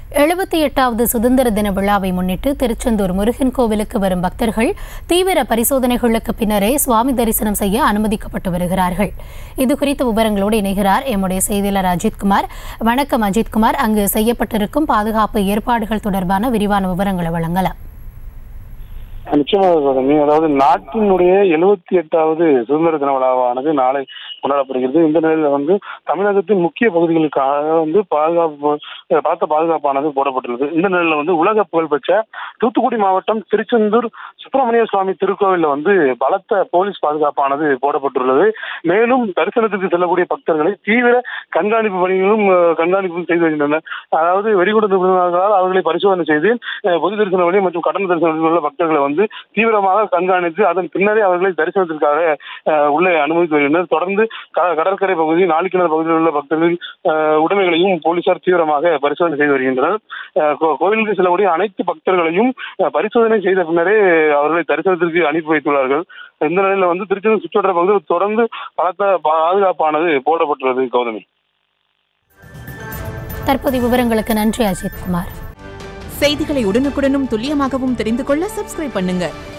எழுபத்தி எட்டாவது சுதந்திர தின விழாவை முன்னிட்டு திருச்செந்தூர் முருகன் கோவிலுக்கு வரும் பக்தர்கள் தீவிர பரிசோதனைகளுக்கு பின்னரே சுவாமி தரிசனம் செய்ய அனுமதிக்கப்பட்டு வருகிறார்கள் இது குறித்த விவரங்களோடு இணைகிறார் எம்முடைய செய்தியாளர் அஜித்குமார் வணக்கம் அஜித்குமார் அங்கு செய்யப்பட்டிருக்கும் பாதுகாப்பு ஏற்பாடுகள் தொடர்பான விரிவான விவரங்களை வழங்கலாம் நிச்சயமாக சோதனை அதாவது நாட்டினுடைய எழுபத்தி எட்டாவது சுதந்திர தின விழாவானது நாளை கொண்டாடப்படுகிறது இந்த நிலையில வந்து தமிழகத்தின் முக்கிய பகுதிகளுக்காக வந்து பாதுகாப்பு பலத்த பாதுகாப்பானது போடப்பட்டுள்ளது இந்த நிலையில வந்து உலக புகழ்பெற்ற தூத்துக்குடி மாவட்டம் திருச்செந்தூர் சுப்பிரமணிய சுவாமி திருக்கோவில்ல வந்து பலத்த போலீஸ் பாதுகாப்பானது போடப்பட்டுள்ளது மேலும் தரிசனத்துக்கு செல்லக்கூடிய பக்தர்களை தீவிர கண்காணிப்பு பணிகளும் அஹ், கண்காணிப்பும் செய்து வருகின்றனர் அதாவது வெடிகுண்டு நிபுணர்களால் அவர்களை பரிசோதனை செய்து அஹ், பொது தரிசன வழி மற்றும் கடன தரிசன வழி உள்ள பக்தர்களை வந்து தீவிரமாக கண்காணித்து அதன் பின்னரே அவர்களை தரிசனத்திற்காக அஹ், உள்ளே அனுமதித்து வருகின்றனர் தொடர்ந்து க- கடற்கரை பகுதி நாளிக்கிணறு பகுதியில் உள்ள பக்தர்களின் அஹ், உடைமைகளையும் போலீசார் தீவிரமாக பரிசோதனை செய்து வருகின்றனர் அஹ், கோ- கோயிலுக்கு செல்லக்கூடிய அனைத்து பக்தர்களையும் அஹ், பரிசோதனை செய்த பின்னரே அவர்களை தரிசனத்திற்கு அனுப்பி வைத்துள்ளார்கள் இந்த நிலையில வந்து திருச்செந்தூர் சுற்றுவட்டார பகுதியில் தொடர்ந்து பலத்த பாதுகாப்பானது போடப்பட்டுள்ளது கௌதமி தற்போதைய விவரங்களுக்கு நன்றி அஜித்குமார் செய்திகளை உடனுக்குடனும் துல்லியமாகவும் தெரிந்து கொள்ள சப்ஸ்கிரைப் பண்ணுங்க